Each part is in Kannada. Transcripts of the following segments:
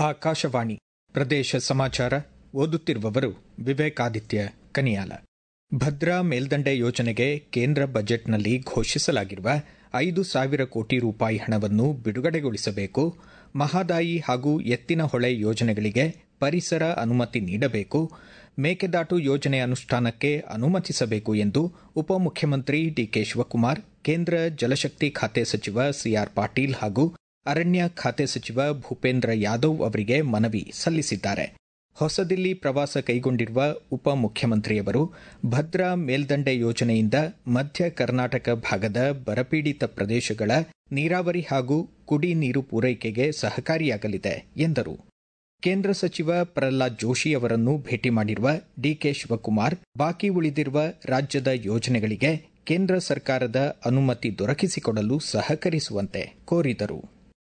ಆಕಾಶವಾಣಿ ಪ್ರದೇಶ ಸಮಾಚಾರ ಓದುತ್ತಿರುವವರು ವಿವೇಕಾದಿತ್ಯ ಕನಿಯಾಲ ಭದ್ರಾ ಮೇಲ್ದಂಡೆ ಯೋಜನೆಗೆ ಕೇಂದ್ರ ಬಜೆಟ್ನಲ್ಲಿ ಘೋಷಿಸಲಾಗಿರುವ ಐದು ಸಾವಿರ ಕೋಟಿ ರೂಪಾಯಿ ಹಣವನ್ನು ಬಿಡುಗಡೆಗೊಳಿಸಬೇಕು ಮಹದಾಯಿ ಹಾಗೂ ಎತ್ತಿನಹೊಳೆ ಯೋಜನೆಗಳಿಗೆ ಪರಿಸರ ಅನುಮತಿ ನೀಡಬೇಕು ಮೇಕೆದಾಟು ಯೋಜನೆ ಅನುಷ್ಠಾನಕ್ಕೆ ಅನುಮತಿಸಬೇಕು ಎಂದು ಉಪಮುಖ್ಯಮಂತ್ರಿ ಡಿಕೆ ಶಿವಕುಮಾರ್ ಕೇಂದ್ರ ಜಲಶಕ್ತಿ ಖಾತೆ ಸಚಿವ ಸಿಆರ್ ಪಾಟೀಲ್ ಹಾಗೂ ಅರಣ್ಯ ಖಾತೆ ಸಚಿವ ಭೂಪೇಂದ್ರ ಯಾದವ್ ಅವರಿಗೆ ಮನವಿ ಸಲ್ಲಿಸಿದ್ದಾರೆ ಹೊಸದಿಲ್ಲಿ ಪ್ರವಾಸ ಕೈಗೊಂಡಿರುವ ಉಪಮುಖ್ಯಮಂತ್ರಿಯವರು ಭದ್ರಾ ಮೇಲ್ದಂಡೆ ಯೋಜನೆಯಿಂದ ಮಧ್ಯ ಕರ್ನಾಟಕ ಭಾಗದ ಬರಪೀಡಿತ ಪ್ರದೇಶಗಳ ನೀರಾವರಿ ಹಾಗೂ ಕುಡಿ ನೀರು ಪೂರೈಕೆಗೆ ಸಹಕಾರಿಯಾಗಲಿದೆ ಎಂದರು ಕೇಂದ್ರ ಸಚಿವ ಪ್ರಹ್ಲಾದ್ ಜೋಶಿ ಅವರನ್ನು ಭೇಟಿ ಮಾಡಿರುವ ಡಿಕೆ ಶಿವಕುಮಾರ್ ಬಾಕಿ ಉಳಿದಿರುವ ರಾಜ್ಯದ ಯೋಜನೆಗಳಿಗೆ ಕೇಂದ್ರ ಸರ್ಕಾರದ ಅನುಮತಿ ದೊರಕಿಸಿಕೊಡಲು ಸಹಕರಿಸುವಂತೆ ಕೋರಿದರು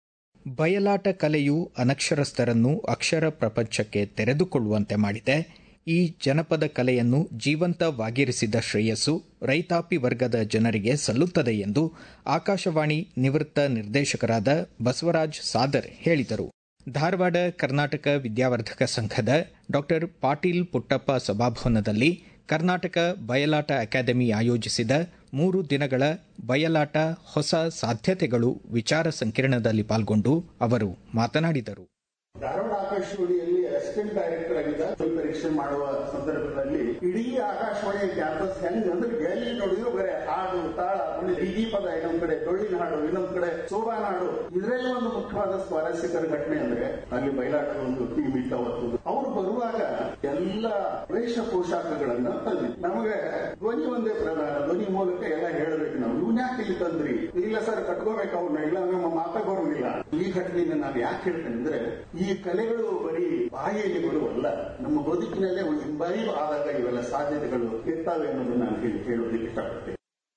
ಬಯಲಾಟ ಕಲೆಯು ಅನಕ್ಷರಸ್ಥರನ್ನು ಅಕ್ಷರ ಪ್ರಪಂಚಕ್ಕೆ ತೆರೆದುಕೊಳ್ಳುವಂತೆ ಮಾಡಿದೆ ಈ ಜನಪದ ಕಲೆಯನ್ನು ಜೀವಂತವಾಗಿರಿಸಿದ ಶ್ರೇಯಸ್ಸು ರೈತಾಪಿ ವರ್ಗದ ಜನರಿಗೆ ಸಲ್ಲುತ್ತದೆ ಎಂದು ಆಕಾಶವಾಣಿ ನಿವೃತ್ತ ನಿರ್ದೇಶಕರಾದ ಬಸವರಾಜ್ ಸಾದರ್ ಹೇಳಿದರು ಧಾರವಾಡ ಕರ್ನಾಟಕ ವಿದ್ಯಾವರ್ಧಕ ಸಂಘದ ಡಾ ಪಾಟೀಲ್ ಪುಟ್ಟಪ್ಪ ಸಭಾಭವನದಲ್ಲಿ ಕರ್ನಾಟಕ ಬಯಲಾಟ ಅಕಾಡೆಮಿ ಆಯೋಜಿಸಿದ ಮೂರು ದಿನಗಳ ಬಯಲಾಟ ಹೊಸ ಸಾಧ್ಯತೆಗಳು ವಿಚಾರ ಸಂಕಿರಣದಲ್ಲಿ ಪಾಲ್ಗೊಂಡು ಅವರು ಮಾತನಾಡಿದರು ಧಾರವಾಡ ಆಕಾಶವಾಣಿಯಲ್ಲಿ ಅಸಿಸ್ಟೆಂಟ್ ಡೈರೆಕ್ಟರ್ ಆಗಿದ್ದ ಪರೀಕ್ಷೆ ಮಾಡುವ ಸಂದರ್ಭದಲ್ಲಿ ಇಡೀ ಆಕಾಶವಾಣಿಯ ಕ್ಯಾಂಪಸ್ ಹೆಂಗ್ ಅಂದ್ರೆ ಎಲ್ಲಿ ನೋಡಿದ್ರು ಬರೇ ಹಾಡು ತಾಳ ಬೀದಿ ಪದ ಇನ್ನೊಂದ್ ಕಡೆ ಡೊಳ್ಳಿನ ಹಾಡು ಇನ್ನೊಂದ್ ಕಡೆ ಸೋಬಾನ ಹಾಡು ಇದರಲ್ಲಿ ಒಂದು ಮುಖ್ಯವಾದ ಸ್ವಾರಸ್ಯಕರ ಘಟನೆ ಅಂದ್ರೆ ಅಲ್ಲಿ ಬಯಲಾಟದ ಒಂದು ಟೀಮ್ ಇಟ್ಟ ಅವತ್ತು ಅವ್ರು ಬರುವಾಗ ಎಲ್ಲ ವೇಷ ಪೋಷಾಕಗಳನ್ನ ತಂದ್ವಿ ನಮಗೆ ಧ್ವನಿ ಒಂದೇ ಪ್ರಧಾನ ಧ್ವನಿ ಮೂಲಕ ಎಲ್ಲ ಹೇಳಬೇಕು ನಾವು ಇವ್ನ ಯಾಕೆ ಇಲ್ಲಿ ತಂದ್ರಿ ಇಲ್ಲ ಸರ್ ಕಟ್ಕೋಬೇಕು ಅವ್ರನ್ನ ಇಲ್ಲ ನಮ್ಮ ಮಾತಾಗ ಬರೋದಿಲ್ಲ ಈ ಘಟನೆಯಿಂದ ನಾನು ಯಾಕೆ ಹೇಳ್ತೇನೆ ಅಂದ್ರೆ ಈ ಕಲೆಗಳು ಬರೀ ಬಾಯಿಯಲ್ಲಿ ಬರುವಲ್ಲ ನಮ್ಮ ಬದುಕಿನಲ್ಲೇ ಒಂದು ಹಿಂಬಾರಿ ಆದಾಗ ಇವೆಲ್ಲ ಸಾಧ್ಯತೆಗಳು ಇರ್ತಾವೆ ಅನ್ನೋದನ್ನ ನಾನು ಹೇಳಿ ಹೇಳೋದಕ್ಕೆ ಇಷ್ಟಪಡ್ತೇನೆ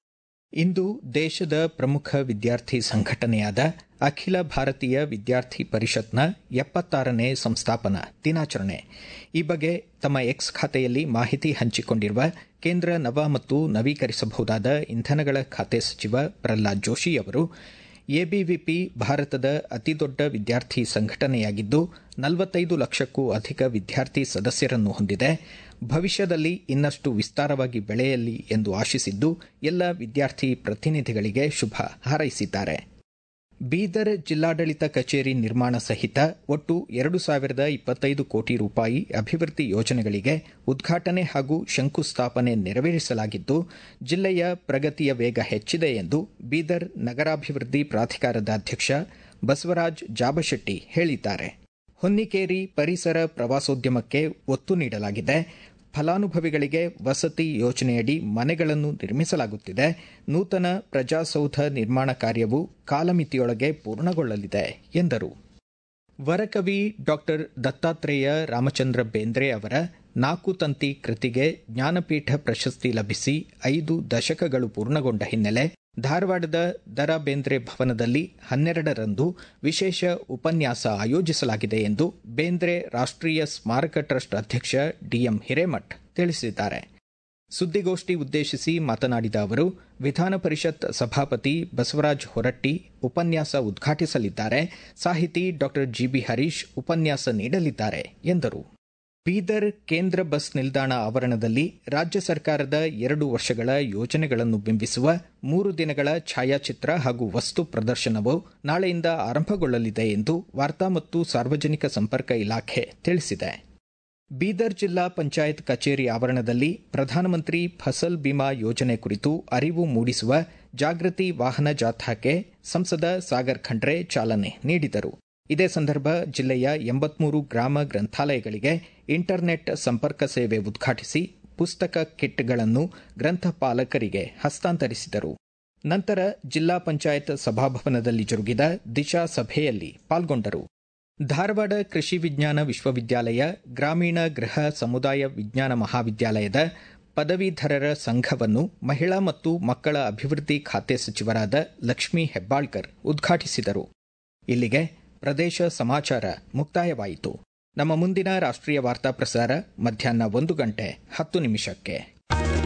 ಇಂದು ದೇಶದ ಪ್ರಮುಖ ವಿದ್ಯಾರ್ಥಿ ಸಂಘಟನೆಯಾದ ಅಖಿಲ ಭಾರತೀಯ ವಿದ್ಯಾರ್ಥಿ ಪರಿಷತ್ನ ಎಪ್ಪತ್ತಾರನೇ ಸಂಸ್ಥಾಪನಾ ದಿನಾಚರಣೆ ಈ ಬಗ್ಗೆ ತಮ್ಮ ಎಕ್ಸ್ ಖಾತೆಯಲ್ಲಿ ಮಾಹಿತಿ ಹಂಚಿಕೊಂಡಿರುವ ಕೇಂದ್ರ ನವ ಮತ್ತು ನವೀಕರಿಸಬಹುದಾದ ಇಂಧನಗಳ ಖಾತೆ ಸಚಿವ ಪ್ರಹ್ಲಾದ್ ಜೋಶಿ ಅವರು ಎಬಿವಿಪಿ ಭಾರತದ ಅತಿದೊಡ್ಡ ವಿದ್ಯಾರ್ಥಿ ಸಂಘಟನೆಯಾಗಿದ್ದು ನಲವತ್ತೈದು ಲಕ್ಷಕ್ಕೂ ಅಧಿಕ ವಿದ್ಯಾರ್ಥಿ ಸದಸ್ಯರನ್ನು ಹೊಂದಿದೆ ಭವಿಷ್ಯದಲ್ಲಿ ಇನ್ನಷ್ಟು ವಿಸ್ತಾರವಾಗಿ ಬೆಳೆಯಲಿ ಎಂದು ಆಶಿಸಿದ್ದು ಎಲ್ಲ ವಿದ್ಯಾರ್ಥಿ ಪ್ರತಿನಿಧಿಗಳಿಗೆ ಶುಭ ಹಾರೈಸಿದ್ದಾರೆ ಬೀದರ್ ಜಿಲ್ಲಾಡಳಿತ ಕಚೇರಿ ನಿರ್ಮಾಣ ಸಹಿತ ಒಟ್ಟು ಎರಡು ಸಾವಿರದ ಇಪ್ಪತ್ತೈದು ಕೋಟಿ ರೂಪಾಯಿ ಅಭಿವೃದ್ಧಿ ಯೋಜನೆಗಳಿಗೆ ಉದ್ಘಾಟನೆ ಹಾಗೂ ಶಂಕುಸ್ಥಾಪನೆ ನೆರವೇರಿಸಲಾಗಿದ್ದು ಜಿಲ್ಲೆಯ ಪ್ರಗತಿಯ ವೇಗ ಹೆಚ್ಚಿದೆ ಎಂದು ಬೀದರ್ ನಗರಾಭಿವೃದ್ಧಿ ಪ್ರಾಧಿಕಾರದ ಅಧ್ಯಕ್ಷ ಬಸವರಾಜ್ ಜಾಬಶೆಟ್ಟಿ ಹೇಳಿದ್ದಾರೆ ಹೊನ್ನಿಕೇರಿ ಪರಿಸರ ಪ್ರವಾಸೋದ್ಯಮಕ್ಕೆ ಒತ್ತು ನೀಡಲಾಗಿದೆ ಫಲಾನುಭವಿಗಳಿಗೆ ವಸತಿ ಯೋಜನೆಯಡಿ ಮನೆಗಳನ್ನು ನಿರ್ಮಿಸಲಾಗುತ್ತಿದೆ ನೂತನ ಪ್ರಜಾಸೌಧ ನಿರ್ಮಾಣ ಕಾರ್ಯವು ಕಾಲಮಿತಿಯೊಳಗೆ ಪೂರ್ಣಗೊಳ್ಳಲಿದೆ ಎಂದರು ವರಕವಿ ಡಾಕ್ಟರ್ ದತ್ತಾತ್ರೇಯ ರಾಮಚಂದ್ರ ಬೇಂದ್ರೆ ಅವರ ನಾಲ್ಕು ತಂತಿ ಕೃತಿಗೆ ಜ್ಞಾನಪೀಠ ಪ್ರಶಸ್ತಿ ಲಭಿಸಿ ಐದು ದಶಕಗಳು ಪೂರ್ಣಗೊಂಡ ಹಿನ್ನೆಲೆ ಧಾರವಾಡದ ದರ ಬೇಂದ್ರೆ ಭವನದಲ್ಲಿ ಹನ್ನೆರಡರಂದು ವಿಶೇಷ ಉಪನ್ಯಾಸ ಆಯೋಜಿಸಲಾಗಿದೆ ಎಂದು ಬೇಂದ್ರೆ ರಾಷ್ಟ್ರೀಯ ಸ್ಮಾರಕ ಟ್ರಸ್ಟ್ ಅಧ್ಯಕ್ಷ ಡಿಎಂ ಹಿರೇಮಠ್ ತಿಳಿಸಿದ್ದಾರೆ ಸುದ್ದಿಗೋಷ್ಠಿ ಉದ್ದೇಶಿಸಿ ಮಾತನಾಡಿದ ಅವರು ವಿಧಾನ ಪರಿಷತ್ ಸಭಾಪತಿ ಬಸವರಾಜ ಹೊರಟ್ಟಿ ಉಪನ್ಯಾಸ ಉದ್ಘಾಟಿಸಲಿದ್ದಾರೆ ಸಾಹಿತಿ ಡಾ ಜಿಬಿ ಹರೀಶ್ ಉಪನ್ಯಾಸ ನೀಡಲಿದ್ದಾರೆ ಎಂದರು ಬೀದರ್ ಕೇಂದ್ರ ಬಸ್ ನಿಲ್ದಾಣ ಆವರಣದಲ್ಲಿ ರಾಜ್ಯ ಸರ್ಕಾರದ ಎರಡು ವರ್ಷಗಳ ಯೋಜನೆಗಳನ್ನು ಬಿಂಬಿಸುವ ಮೂರು ದಿನಗಳ ಛಾಯಾಚಿತ್ರ ಹಾಗೂ ವಸ್ತು ಪ್ರದರ್ಶನವು ನಾಳೆಯಿಂದ ಆರಂಭಗೊಳ್ಳಲಿದೆ ಎಂದು ವಾರ್ತಾ ಮತ್ತು ಸಾರ್ವಜನಿಕ ಸಂಪರ್ಕ ಇಲಾಖೆ ತಿಳಿಸಿದೆ ಬೀದರ್ ಜಿಲ್ಲಾ ಪಂಚಾಯತ್ ಕಚೇರಿ ಆವರಣದಲ್ಲಿ ಪ್ರಧಾನಮಂತ್ರಿ ಫಸಲ್ ಬಿಮಾ ಯೋಜನೆ ಕುರಿತು ಅರಿವು ಮೂಡಿಸುವ ಜಾಗೃತಿ ವಾಹನ ಜಾಥಾಕ್ಕೆ ಸಂಸದ ಸಾಗರ್ ಖಂಡ್ರೆ ಚಾಲನೆ ನೀಡಿದರು ಇದೇ ಸಂದರ್ಭ ಜಿಲ್ಲೆಯ ಎಂಬತ್ಮೂರು ಗ್ರಾಮ ಗ್ರಂಥಾಲಯಗಳಿಗೆ ಇಂಟರ್ನೆಟ್ ಸಂಪರ್ಕ ಸೇವೆ ಉದ್ಘಾಟಿಸಿ ಪುಸ್ತಕ ಕಿಟ್ಗಳನ್ನು ಗ್ರಂಥಪಾಲಕರಿಗೆ ಹಸ್ತಾಂತರಿಸಿದರು ನಂತರ ಜಿಲ್ಲಾ ಪಂಚಾಯತ್ ಸಭಾಭವನದಲ್ಲಿ ಜರುಗಿದ ದಿಶಾ ಸಭೆಯಲ್ಲಿ ಪಾಲ್ಗೊಂಡರು ಧಾರವಾಡ ಕೃಷಿ ವಿಜ್ಞಾನ ವಿಶ್ವವಿದ್ಯಾಲಯ ಗ್ರಾಮೀಣ ಗೃಹ ಸಮುದಾಯ ವಿಜ್ಞಾನ ಮಹಾವಿದ್ಯಾಲಯದ ಪದವೀಧರರ ಸಂಘವನ್ನು ಮಹಿಳಾ ಮತ್ತು ಮಕ್ಕಳ ಅಭಿವೃದ್ಧಿ ಖಾತೆ ಸಚಿವರಾದ ಲಕ್ಷ್ಮೀ ಹೆಬ್ಬಾಳ್ಕರ್ ಉದ್ಘಾಟಿಸಿದರು ಇಲ್ಲಿಗೆ ಪ್ರದೇಶ ಸಮಾಚಾರ ಮುಕ್ತಾಯವಾಯಿತು ನಮ್ಮ ಮುಂದಿನ ರಾಷ್ಟ್ರೀಯ ವಾರ್ತಾ ಪ್ರಸಾರ ಮಧ್ಯಾಹ್ನ ಒಂದು ಗಂಟೆ ಹತ್ತು ನಿಮಿಷಕ್ಕೆ